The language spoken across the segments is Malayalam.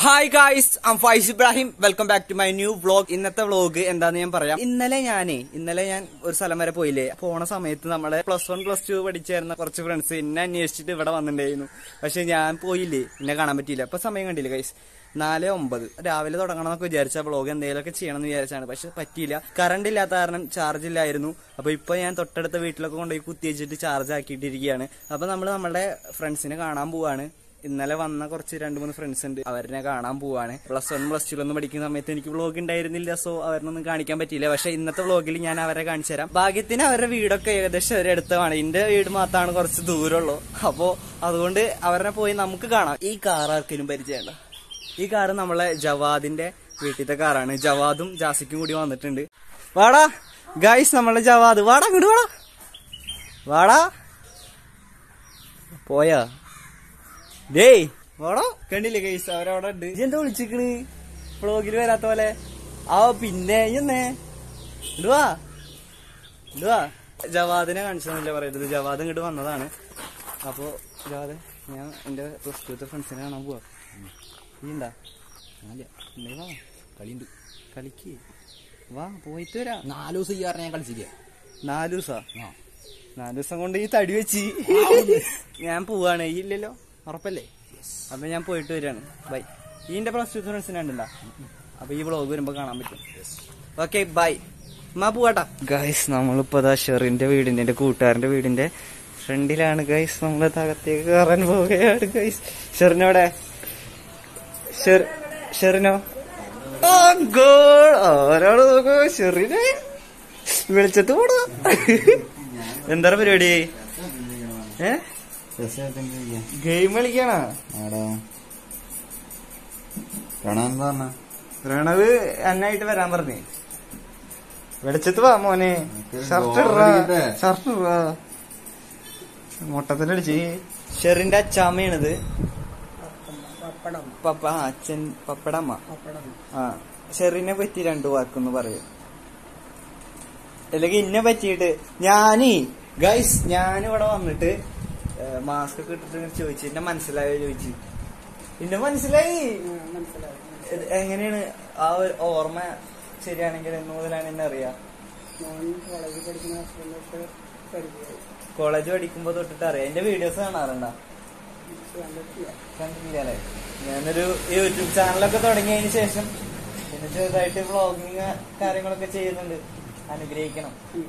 Hi guys I'm Faiz Ibrahim welcome back to my new vlog ഇന്നത്തെ വ്ളോഗ് എന്താന്ന് ഞാൻ പറയാം ഇന്നലെ ഞാനേ ഇന്നലെ ഞാൻ ഒരു സ്ഥലം വരെ പോയില്ലേ പോണ സമയത്ത് നമ്മളെ പ്ലസ് വൺ പ്ലസ് ടു പഠിച്ചായിരുന്ന കുറച്ച് ഫ്രണ്ട്സ് എന്നെ അന്വേഷിച്ചിട്ട് ഇവിടെ വന്നിട്ടുണ്ടായിരുന്നു പക്ഷെ ഞാൻ പോയില്ലേ എന്നെ കാണാൻ പറ്റിയില്ല അപ്പൊ സമയം കണ്ടില്ല ഗൈസ് നാല് ഒമ്പത് രാവിലെ തുടങ്ങണം എന്നൊക്കെ വിചാരിച്ച വ്ളോഗ് എന്തെങ്കിലുമൊക്കെ ചെയ്യണം എന്ന് വിചാരിച്ചാണ് പക്ഷെ പറ്റിയില്ല കറണ്ട് ഇല്ലാത്ത കാരണം ചാർജ് ഇല്ലായിരുന്നു അപ്പൊ ഇപ്പൊ ഞാൻ തൊട്ടടുത്ത വീട്ടിലൊക്കെ കൊണ്ടുപോയി കുത്തി വെച്ചിട്ട് ചാർജ് ആക്കിയിട്ടിരിക്കുകയാണ് അപ്പൊ നമ്മൾ നമ്മുടെ ഫ്രണ്ട്സിനെ കാണാൻ പോവാണ് ഇന്നലെ വന്ന കുറച്ച് രണ്ട് മൂന്ന് ഫ്രണ്ട്സ് ഉണ്ട് അവരെ കാണാൻ പോവാണ് പ്ലസ് വൺ പ്ലസ് ടു ഒന്നും പഠിക്കുന്ന സമയത്ത് എനിക്ക് വ്ളോഗ് ഉണ്ടായിരുന്നില്ല സോ അവരിനൊന്നും കാണിക്കാൻ പറ്റിയില്ല പക്ഷെ ഇന്നത്തെ വ്ളോഗിൽ ഞാൻ അവരെ കാണിച്ചു തരാം ഭാഗ്യത്തിന് അവരുടെ വീടൊക്കെ ഏകദേശം ഒരു അടുത്താണ് എന്റെ വീട് മാത്രമാണ് കുറച്ച് ദൂരമുള്ളൂ അപ്പോ അതുകൊണ്ട് അവരെ പോയി നമുക്ക് കാണാം ഈ കാർ ആർക്കെങ്കിലും പരിചയമുണ്ടോ ഈ കാറ് നമ്മളെ ജവാദിന്റെ വീട്ടിലത്തെ കാറാണ് ജവാദും ജാസിക്കും കൂടി വന്നിട്ടുണ്ട് വാടാ ഗൈസ് നമ്മളെ ജവാദ് വാടാ ഇങ്ങോട്ട് വാടാ വാടാ പോയാ ഡേയ് വാടാ കണ്ടില്ലേ ഗൈസ് അവരവിടെ ഉണ്ട് ഇജ്ജ് എന്താ വിളിച്ചിക്കണ് വ്ളോഗിൽ വരാത്ത പോലെ ആ പിന്നെ ഇന്നേ ഇടുവാ ഇടുവാ ജവാദിനെ കാണിച്ചതെന്നില്ല പറയുന്നത് ജവാദ് ഇങ്ങോട്ട് വന്നതാണ് അപ്പോ ജവാദ് ഞാൻ എന്റെ പ്ലസ് ടുത്തെ ഫ്രണ്ട്സിനെ കാണാൻ പോവാ നീ ഉണ്ടാ വാ കളിയുണ്ട് കളിക്ക് വാ പോയിട്ട് വരാം നാല് ദിവസം ഈ കാരണം ഞാൻ കളിച്ചില്ല നാല് ദിവസാ ആ നാല് ദിവസം കൊണ്ട് ഈ തടി വെച്ച് ഞാൻ പോവാണ് ഈ ഇല്ലല്ലോ ഉറപ്പല്ലേ അപ്പൊ ഞാൻ പോയിട്ട് വരികയാണ് ബൈ ഈ എന്റെ പ്ലസ് ടു ഫ്രണ്ട്സിനെ ഉണ്ടല്ലോ അപ്പൊ ഈ വ്ളോഗ് വരുമ്പോ കാണാൻ പറ്റും ഓക്കെ ബൈ മാ പോവാട്ടാ ഗൈസ് നമ്മളിപ്പോ അതാ ഷെറിന്റെ വീടിന്റെ എന്റെ കൂട്ടുകാരന്റെ വീടിന്റെ ഫ്രണ്ടിലാണ് ഗൈസ് നമ്മള് തകത്തേക്ക് കയറാൻ പോവുകയാണ് ഗൈസ് ഷെറിനോടെ ഷെർ- ഷെറിനോ ആ, ഗോൾ ആരാണ് നോക്കൂ ഷെറിനെ വെളിച്ചത്ത് പോടാ എന്താ പരിപാടി ഏ ഗെയിം കളിക്കാണോ ആടാ കാണാൻ പറഞ്ഞ പ്രണവ് എന്നായിട്ട് വരാൻ പറഞ്ഞേ വെളിച്ചത്ത് വാ മോനെ ഷർട്ട് ഇടറാ ഗോളടിക്കട്ടെ. ഷർട്ട് ഇടറാ മൊട്ടത്തിലടിച്ച് ഷെറിന്റെ അച്ചാമ്മയാണിത് പപ്പ ആ, അച്ഛൻ പപ്പടമ്മ ആ ഷെറിനെ പറ്റി രണ്ടു വാക്കൊന്ന് പറയും അല്ലെങ്കിൽ ഇന്നെ പറ്റിയിട്ട് ഞാനേ ഗൈസ് ഞാനിവിടെ വന്നിട്ട് മാസ്ക് ഒക്കെ ഇട്ടിട്ട് ഇങ്ങനെ ചോദിച്ചു എന്നെ മനസ്സിലായോ ചോദിച്ചു എന്നെ മനസ്സിലായി ഇത് എങ്ങനെയാണ് ആ ഒരു ഓർമ്മ ശരിയാണെങ്കിൽ എന്ന് മുതലാണ് എന്നെ അറിയാം കോളേജ് പഠിക്കുമ്പോ തൊട്ടിട്ട് അറിയാം എന്റെ വീഡിയോസ് കാണാറുണ്ടോ കണ്ടില്ലേ ഞാനൊരു യൂട്യൂബ് ചാനലൊക്കെ തുടങ്ങിയതിന് ശേഷം പിന്നെ ചെറുതായിട്ട് വ്ളോഗിങ് കാര്യങ്ങളൊക്കെ ചെയ്യുന്നുണ്ട് അനുഗ്രഹിക്കണം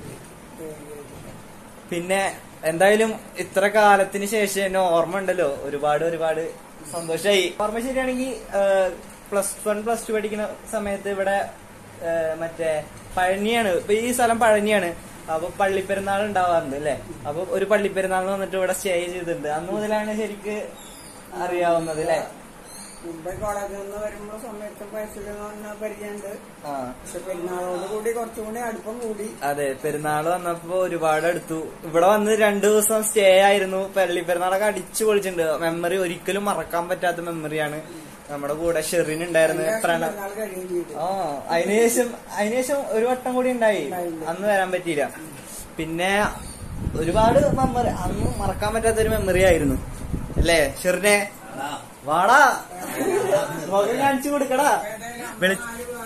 പിന്നെ എന്തായാലും ഇത്ര കാലത്തിന് ശേഷം എന്നെ ഓർമ്മ ഉണ്ടല്ലോ ഒരുപാട് ഒരുപാട് സന്തോഷമായി ഓർമ്മ ശരിയാണെങ്കിൽ പ്ലസ് വൺ പ്ലസ് ടു പഠിക്കുന്ന സമയത്ത് ഇവിടെ ആ, മറ്റേ പഴനിയാണ് ഇപ്പൊ ഈ സ്ഥലം പഴനിയാണ് അപ്പൊ പള്ളിപ്പെരുന്നാൾ ഉണ്ടാവാറുണ്ട് അല്ലെ അപ്പൊ ഒരു പള്ളിപ്പെരുന്നാൾ വന്നിട്ട് ഇവിടെ സ്റ്റേ ചെയ്തിട്ടുണ്ട് അന്ന് മുതലാണ് ശരിക്ക് അറിയാവുന്നത് അല്ലെ മുമ്പേ കോളേജിൽ നിന്ന് വരുമ്പോ സമയത്ത് വയസ്സിൽ വന്ന പരിചയമുണ്ട് ആ പക്ഷെ പെരുന്നാളോട് കൂടി കുറച്ചുകൂടി അടുപ്പം കൂടി അതെ പെരുന്നാൾ വന്നപ്പോ ഒരുപാട് അടുത്തു ഇവിടെ വന്ന് രണ്ടു ദിവസം സ്റ്റേ ആയിരുന്നു പള്ളി പെരുന്നാളൊക്കെ അടിച്ചു പൊളിച്ചിട്ടുണ്ട് മെമ്മറി ഒരിക്കലും മറക്കാൻ പറ്റാത്ത മെമ്മറിയാണ് നമ്മുടെ കൂടെ ഷെറിൻ ഉണ്ടായിരുന്നു പ്രണവ് പെരുന്നാൾ കഴിയുകയും ചെയ്തു ആ അതിനുശേഷം അതിനുശേഷം ഒരു വട്ടം കൂടി ഉണ്ടായി അന്ന് വരാൻ പറ്റിയില്ല പിന്നെ ഒരുപാട് മെമ്മറി അന്ന് മറക്കാൻ പറ്റാത്ത ഒരു മെമ്മറി ആയിരുന്നു അല്ലേ ഷെറിനെ വാടാ മുഖം കാണിച്ചു കൊടുക്കടാ വെളി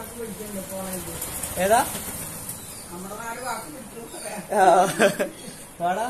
ഏതാ നമ്മുടെ നാല് വാക്ക് വിട്ടു ആ. വാടാ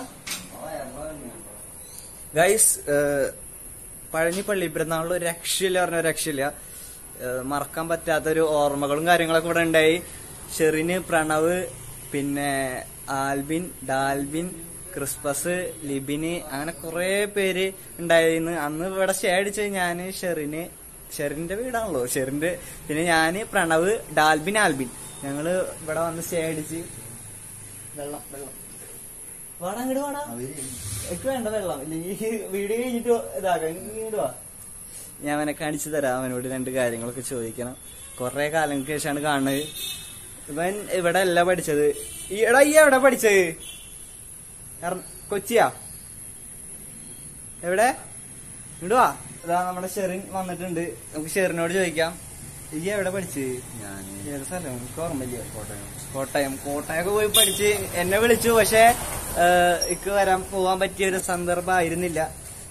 ഗൈസ് പഴനി പള്ളി പെരുന്നാളിൽ ഒരു രക്ഷയില്ല പറഞ്ഞ ഒരു രക്ഷയില്ല ഏഹ്, മറക്കാൻ പറ്റാത്ത ഒരു ഓർമ്മകളും കാര്യങ്ങളൊക്കെ ഇവിടെ ഉണ്ടായി ഷെറിന് പ്രണവ് പിന്നെ ആൽബിൻ ഡാൽബിൻ ക്രിസ്പസ് ലിബിന് അങ്ങനെ കുറെ പേര് ഉണ്ടായിരുന്നു അന്ന് ഇവിടെ സ്റ്റേ അടിച്ചത് ഞാന് ഷെറിന് ഷെറിന്റെ വീടാണല്ലോ ഷെറിന്റെ പിന്നെ ഞാന് പ്രണവ് ഡാൽബിൻ ആൽബിൻ ഞങ്ങള് ഇവിടെ വന്ന് സ്റ്റേ അടിച്ച് വെള്ളം വെള്ളം വാടാ ഇങ്ങോട്ട് വാടാ എനിക്ക് വേണ്ട വെള്ളം ഇല്ലെങ്കിൽ വീഡിയോ കഴിഞ്ഞിട്ട് ഇതാക്കാം ഇങ്ങോട്ട് വാ ഞാൻ അവനെ കാണിച്ചു തരാം അവനോട് രണ്ട് കാര്യങ്ങളൊക്കെ ചോദിക്കണം കുറെ കാലങ്ങൾക്ക് ശേഷമാണ് കാണുന്നത് ഇവൻ ഇവിടെ അല്ല പഠിച്ചത് ഈ എടാ ഈ എവിടെ പഠിച്ചത് എറ- കൊച്ചിയാ എവിടെ ഇങ്ങോട്ട് വാ ഇതാ നമ്മുടെ ഷെറിൻ വന്നിട്ടുണ്ട് നമുക്ക് ഷെറിനോട് ചോദിക്കാം ഈ എവിടെ പഠിച്ചത് ഞാൻ ഏത് സ്ഥലം എനിക്ക് ഓർമ്മയില്ല കോട്ടയം കോട്ടയം കോട്ടയൊക്കെ പോയി പഠിച്ച് എന്നെ വിളിച്ചു പക്ഷെ ഇക്ക് വരാൻ പോവാൻ പറ്റിയ ഒരു സന്ദർഭം ആയിരുന്നില്ല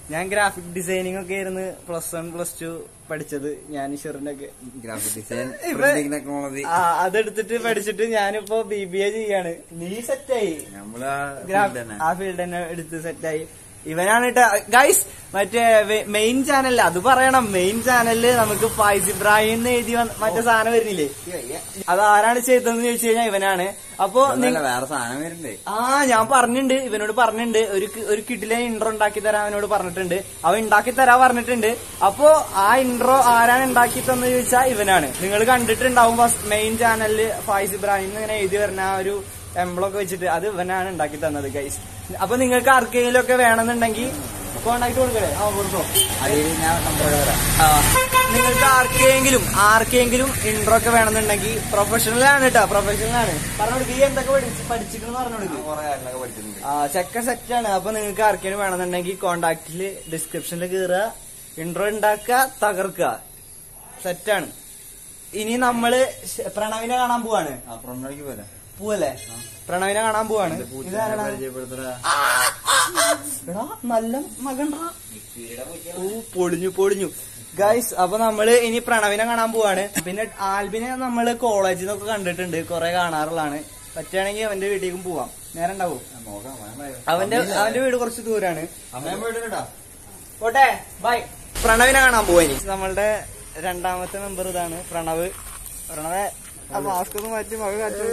ഞാൻ ഗ്രാഫിക് ഡിസൈനിങ് ഒക്കെ ആയിരുന്നു പ്ലസ് വൺ പ്ലസ് ടു പഠിച്ചത് ഞാൻ ഷെറിന്റെ ഒക്കെ ഗ്രാഫിക് ഡിസൈൻ ഇവ- പ്രിന്റിംഗ് ടെക്നോളജി ആ അതെടുത്തിട്ട് പഠിച്ചിട്ട് ഞാനിപ്പോ ബി ബി എ ചെയ്യാണ് നീ സെറ്റായി നമ്മള് ആ ഗ്രാഫ് field തന്നെ. ആ ഫീൽഡ് തന്നെ എടുത്ത് സെറ്റായി ഇവനാണ് ഗൈസ് മറ്റേ മെയിൻ ചാനലിൽ അത് പറയണം മെയിൻ ചാനലില് നമുക്ക് ഫൈസ് ഇബ്രാഹിം എന്ന് എഴുതി വന്ന മറ്റേ സാധനം വരുന്നില്ലേ അത് ആരാണ് ചെയ്തതെന്ന് ചോദിച്ചു കഴിഞ്ഞാൽ ഇവനാണ് അപ്പൊ അതല്ല, നിങ്ങ- വേറെ സാധനം വരുന്നുണ്ട് ആ ഞാൻ പറഞ്ഞിട്ടുണ്ട് ഇവനോട് പറഞ്ഞിട്ടുണ്ട് ഒരു കി- ഒരു കിഡിലെ ഇൻട്രോ ഉണ്ടാക്കി തരാൻ അവനോട് പറഞ്ഞിട്ടുണ്ട് അവൻ ഉണ്ടാക്കി തരാ പറഞ്ഞിട്ടുണ്ട് അപ്പോ ആ ഇൻട്രോ ആരാണ് ഉണ്ടാക്കി തന്നെ ചോദിച്ചാൽ ഇവനാണ് നിങ്ങൾ കണ്ടിട്ടുണ്ടാവും മെയിൻ ചാനലില് ഫായിസ് ഇബ്രാഹിം ഇങ്ങനെ എഴുതി വരുന്ന ആ ഒരു എംബ്ലൊക്കെ വെച്ചിട്ട് അത് ഇവനാണ് ഉണ്ടാക്കി തന്നത് ഗൈസ് അപ്പൊ നിങ്ങൾക്ക് ആർക്കെങ്കിലും ഒക്കെ വേണമെന്നുണ്ടെങ്കിൽ കോണ്ടാക്ട് കൊടുക്കണേ ആ കൊടുത്തോ അതിൽ ഞാൻ നമ്പർ തരാം ആ, നിങ്ങൾക്ക് ആർക്കെങ്കിലും ആർക്കെങ്കിലും ഇൻട്രോ ഒക്കെ വേണമെന്നുണ്ടെങ്കിൽ പ്രൊഫഷണൽ ആണ് കേട്ടോ പ്രൊഫഷണൽ ആണ് പറഞ്ഞോട് നീ എന്തൊക്കെ പഠിച്ച് പഠിച്ചിട്ടുണ്ടെന്ന് പറഞ്ഞോട് കുറെ കാര്യങ്ങളൊക്കെ പഠിച്ചിട്ടുണ്ട് ആ ചെക്ക സെറ്റ് ആണ് അപ്പൊ നിങ്ങൾക്ക് ആർക്കെങ്കിലും വേണമെന്നുണ്ടെങ്കിൽ കോണ്ടാക്റ്റില് ഡിസ്ക്രിപ്ഷനിൽ കയറുക ഇൻട്രോ ഉണ്ടാക്കുക തകർക്കുക സെറ്റാണ് ഇനി നമ്മള് ശ- പ്രണവിനെ കാണാൻ പോവാണ് ആ ഫ്രണ്ടിലേക്ക് പോലെ പോവല്ലേ പ്രണവിനെ കാണാൻ പോവാണ് ഇതാരാണ്? പരിചയപ്പെടുത്തടാ എടാ നല്ല മകണ്ടാ ഓ പൊളിഞ്ഞു പൊളിഞ്ഞു ഗൈസ് അപ്പൊ നമ്മള് ഇനി പ്രണവിനെ കാണാൻ പോവാണ് പിന്നെ ആൽബിനെ നമ്മള് കോളേജിൽ നിന്നൊക്കെ കണ്ടിട്ടുണ്ട് കൊറേ കാണാറുള്ളതാണ് പറ്റുകയാണെങ്കിൽ അവന്റെ വീട്ടിലേക്കും പോവാം നേരം ഉണ്ടാവും നോക്കാം വേണ്ടായോ? അവന്റെ അവന്റെ വീട് കുറച്ച് ദൂരാണ് അമ്മയും പോയിട്ടുണ്ടാ പോട്ടെ ബൈ പ്രണവിനെ കാണാൻ പോവാനി നമ്മളുടെ രണ്ടാമത്തെ മെമ്പർ ഇതാണ് പ്രണവ് പ്രണവ് ആ മാസ്ക് ഒന്ന് മാറ്റി മക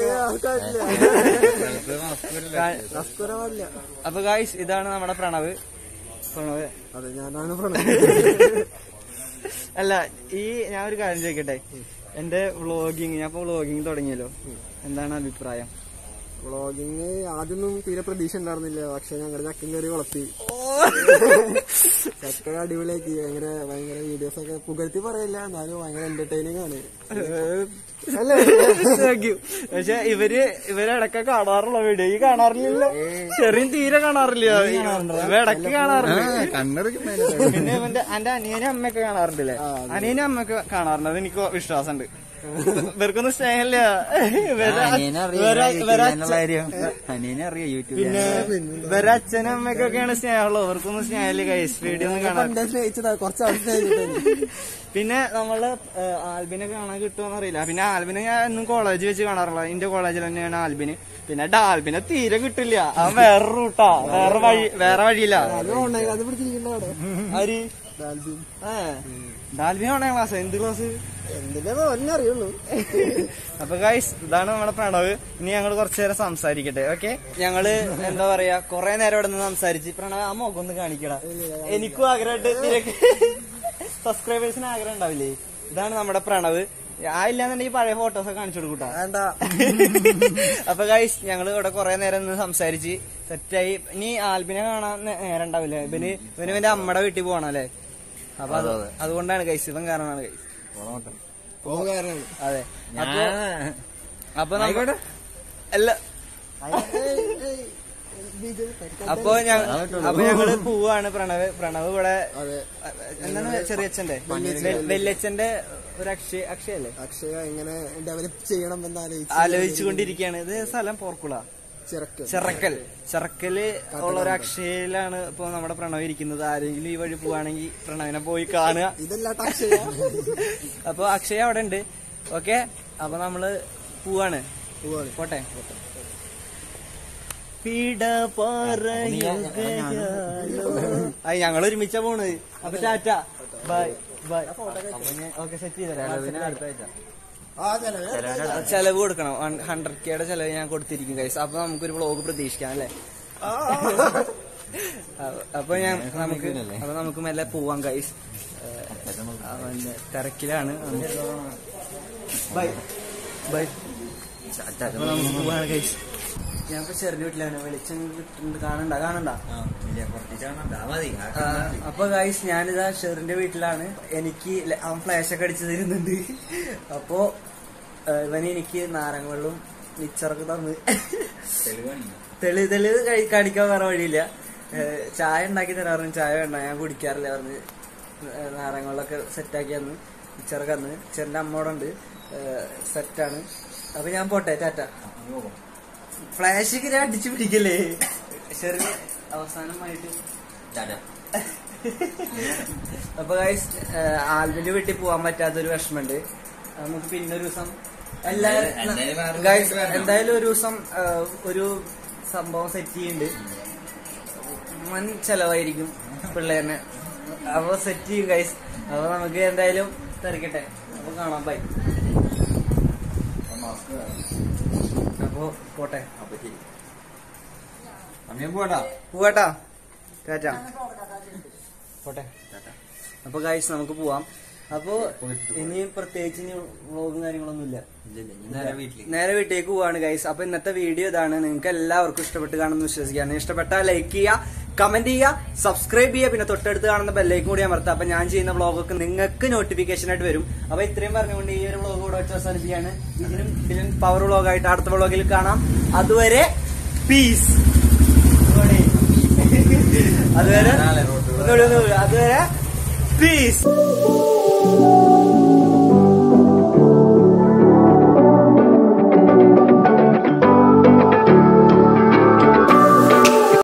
അപ്പൊ ഗായ്സ് ഇതാണ് നമ്മുടെ പ്രണവ് പ്രണവ് അതെ ഞാനാണ് പ്രണവ് അല്ല ഈ ഞാൻ ഒരു കാര്യം ചോദിക്കട്ടെ എന്റെ വ്ളോഗിങ് ഞാൻ ഇപ്പൊ വ്ളോഗിങ് തുടങ്ങിയല്ലോ എന്താണ് അഭിപ്രായം വ്ളോഗിങ് ആദ്യമൊന്നും തീരെ പ്രതീക്ഷ ഉണ്ടായിരുന്നില്ല പക്ഷെ ഞങ്ങളുടെ ചക്കൻ കയറി വളർത്തി ചക്ക അടിപൊളിയാക്കി ഭയങ്കര ഭയങ്കര വീഡിയോസ് ഒക്കെ പുകഴ്ത്തി പറയില്ല എന്നാലും ഭയങ്കര എന്റർടൈനിങ് ആണ് അല്ലേ Thank you. പക്ഷെ ഇവര് ഇവര് ഇടയ്ക്ക് കാണാറുള്ള വീഡിയോ ഈ കാണാറില്ലല്ലോ ചെറിയ തീരെ കാണാറില്ല ഇവ ഇടയ്ക്ക് കാണാറുണ്ട് പിന്നെ ഇവന്റെ എന്റെ അനിയനും അമ്മയൊക്കെ കാണാറുണ്ടല്ലേ അനിയനും അമ്മയൊക്കെ കാണാറുണ്ട് അത് എനിക്ക് വിശ്വാസമുണ്ട് ഇവർക്കൊന്നും സ്നേഹമില്ല ഇവരെ അനിയനെ ഇവരെ- അറിയാം ഇവരെ യൂട്യൂബിലുള്ള കാര്യം അനിയനെ അറിയാം യൂട്യൂബിൽ പിന്നെ ഇവരെ അച്ഛനും അമ്മയ്ക്കൊക്കെയാണ് സ്നേഹമുള്ളത് ഇവർക്കൊന്നും സ്നേഹമില്ല കൈസ് വീഡിയോ ഒന്നും കാണാൻ പണ്ടേ സ്നേഹിച്ചതാ കുറച്ച് ആൾ സ്നേഹിച്ചിട്ട് പിന്നെ നമ്മള് ഏഹ്, ആൽബിനെ കാണാൻ കിട്ടുമോന്ന് അറിയില്ല പിന്നെ ആൽബിനെ ഞാൻ എന്നും കോളേജ് വെച്ച് കാണാറുള്ള എന്റെ കോളേജിൽ തന്നെയാണ് ആൽബിന് പിന്നെ ഡാൽബിനെ തീരെ കിട്ടില്ല അവൻ വേറെ റൂട്ടാ വേറെ വഴി വേറെ വഴിയില്ല അത് ഓൺലൈൻ അത് പിടിച്ചിരിക്കണ്ട അവിടെ ആര് ഡാൽബിൻ ഏ ഡാൽബിൻ ഓണേ ക്ലാസ് എന്ത് ക്ലാസ് എന്തിനാ ഒന്നെ അറിയുള്ളൂ അപ്പൊ ഗൈസ് ഇതാണ് നമ്മുടെ പ്രണവ് ഇനി ഞങ്ങൾ കുറച്ചു നേരം സംസാരിക്കട്ടെ ഓക്കെ ഞങ്ങള് എന്താ പറയാ കൊറേ നേരം ഇവിടെ നിന്ന് സംസാരിച്ച് പ്രണവ് ആ മുഖം ഒന്ന് കാണിക്കടാ എനിക്കും ആഗ്രഹമുണ്ട് നിനക്ക് സബ്സ്ക്രൈബേഴ്സിന് ആഗ്രഹം ഉണ്ടാവില്ലേ ഇതാണ് നമ്മുടെ പ്രണവ് ആ ഇല്ലാന്നുണ്ടെങ്കിൽ പഴയ ഫോട്ടോസ് ഒക്കെ കാണിച്ചു കൊടുക്കൂട്ടാ വേണ്ട അപ്പൊ ഗൈസ് ഞങ്ങള് ഇവിടെ കൊറേ നേരം നിന്ന് സംസാരിച്ച് സെറ്റായി ഇനി ആൽബിനെ കാണാൻ നേ- നേരം ഉണ്ടാവില്ല ഇവന് ഇവന് ഇവന്റെ അമ്മയുടെ വീട്ടിൽ പോകണം അല്ലേ അപ്പൊ അത് അതുകൊണ്ടാണ് ഗൈസ് ഇവൻ കാരണമാണ് ഗൈസ് പോകാറാണ് അതെ അപ്പൊ അപ്പൊ നമ്മ അല്ല അപ്പൊ ഞ- അപ്പൊ ഞങ്ങള് പോവാണ് പ്രണവ് പ്രണവ് ഇവിടെ അതെ എന്താണ് ചെറിയച്ഛന്റെ വല്യച്ഛന്റെ ഒരു അക്ഷയ അക്ഷയല്ലേ അക്ഷയ എങ്ങനെ ഡെവലപ്പ് ചെയ്യണം എന്ന് ആലോചിച്ച് ആലോചിച്ചുകൊണ്ടിരിക്കുകയാണ് ഇത് സ്ഥലം പോർക്കുള ചിറക്ക് ചിറക്കൽ ചിറക്കല് ഉള്ള ഒരു അക്ഷയയിലാണ് ഇപ്പൊ നമ്മുടെ പ്രണവ് ഇരിക്കുന്നത് ആരെങ്കിലും ഈ വഴി പോവാണെങ്കിൽ പ്രണവിനെ പോയി കാണുക ഇതല്ലാട്ട അക്ഷയ അപ്പൊ അക്ഷയ അവിടെ ഉണ്ട് ഓക്കെ അപ്പൊ നമ്മള് പോവാണ് പോവാണ്. പോട്ടെ പിട പറയുകയാലോ. അത് ഞങ്ങൾ ഒരുമിച്ചാ പോണത് അപ്പൊ tata bye bye okay set ചെയ്തരാം ആ ചെലവ് ചെലവ് കൊടുക്കണം ഹൺഡ്രഡ് കെയുടെ ചെലവ് ഞാൻ കൊടുത്തിരിക്കും കൈസ് അപ്പൊ നമുക്കൊരു വ്ളോഗ് പ്രതീക്ഷിക്കാം അല്ലേ അപ്പൊ- അപ്പൊ ഞാൻ നമുക്ക് അപ്പൊ നമുക്ക് മെല്ലെ പോവാം കൈസ് അവന്റെ തിരക്കിലാണ് ബൈ ബൈ അപ്പൊ നമുക്ക് പോവാണ് കൈസ് ഞാൻ ഇപ്പൊ ചെറിയ വീട്ടിലാണ് വെളിച്ചം കിട്ടുന്നുണ്ട് കാണണ്ട കാണണ്ട ആ, അപ്പൊ ഗൈസ് ഞാനിതാ ഷെറിന്റെ വീട്ടിലാണ് എനിക്ക് ല- അവൻ ഫ്ലാഷ് ഒക്കെ അടിച്ചു തരുന്നുണ്ട് അപ്പൊ ആ, ഇവന് എനിക്ക് നാരങ്ങ വെള്ളവും മിച്ചറൊക്കെ തന്ന് തെളി തെളിവ് കഴി- കടിക്കാൻ വേറെ വഴിയില്ല ഏ, ചായ ഉണ്ടാക്കി തരാറുണ്ട് ചായ വേണ്ട ഞാൻ കുടിക്കാറില്ല പറഞ്ഞ് ഏ, നാരങ്ങ വെള്ളമൊക്കെ സെറ്റാക്കി തന്ന് മിച്ചറൊക്കെ തന്ന് ചെറിന്റെ അമ്മോടെ ഉണ്ട് സെറ്റാണ് അപ്പൊ ഞാൻ പോട്ടെ ടാറ്റ ഫ്ലാഷ് ഇങ്ങനെ അടിച്ചു പിടിക്കല്ലേ ചെറിയ അവസാനമായിട്ട് അപ്പൊ ഗൈസ് ആൽബിന്റെ വീട്ടിൽ പോവാൻ പറ്റാത്തൊരു വിഷമമുണ്ട് നമുക്ക് പിന്നെ ഒരു ദിവസം എന്തായാലും വേറെ എല്ലാരും ഗൈസ് ദിവസം വരണം. എന്തായാലും ഒരു ദിവസം ആ, ഒരു സംഭവം സെറ്റ് ചെയ്യുന്നുണ്ട് വൻ ചെലവായിരിക്കും പിള്ളേരിന് അപ്പൊ സെറ്റ് ചെയ്യും ഗൈസ് അപ്പൊ നമുക്ക് എന്തായാലും തിരക്കട്ടെ അപ്പൊ കാണാം ബൈ മാസ്ക് വേണം. അപ്പൊ പോട്ടെ അപ്പൊ ശരി അമ്മയും പോടാ പോവാട്ടാ ടാറ്റ പോട്ടെ അപ്പൊ ഗൈസ് നമുക്ക് പോവാം അപ്പൊ ഇനി പ്രത്യേകിച്ച് ഇനി വ്ളോഗും കാര്യങ്ങളൊന്നും ഇല്ല ഇല്ലില്ല ഇനി നേരെ വീട്ടിലേക്ക് നേരെ വീട്ടിലേക്ക് പോവാണ് ഗൈസ് അപ്പൊ ഇന്നത്തെ വീഡിയോ ഇതാണ് നിങ്ങൾക്ക് എല്ലാവർക്കും ഇഷ്ടപ്പെട്ട് കാണുമെന്ന് വിശ്വസിക്കുകയാണ് ഇഷ്ടപ്പെട്ടാൽ ലൈക്ക് ചെയ്യുക കമന്റ് ചെയ്യുക സബ്സ്ക്രൈബ് ചെയ്യുക പിന്നെ തൊട്ടടുത്ത് കാണുന്ന ബെല്ലേക്ക് കൂടി അമർത്തുക അപ്പൊ ഞാൻ ചെയ്യുന്ന വ്ളോഗൊക്കെ നിങ്ങൾക്ക് നോട്ടിഫിക്കേഷൻ ആയിട്ട് വരും അപ്പൊ ഇത്രയും പറഞ്ഞുകൊണ്ട് ഈ ഒരു വ്ളോഗ് കൂടെ വെച്ച് അവസാനിപ്പിക്കുകയാണ് ഇതിനും ഇതിലും പവർ വ്ളോഗായിട്ട് അടുത്ത വ്ളോഗിൽ കാണാം അതുവരെ പീസ് അതുവരെ നാളെ റോഡ് ഒന്നുകൂടി, ഒന്നുകൂടി. അതുവരെ പീസ്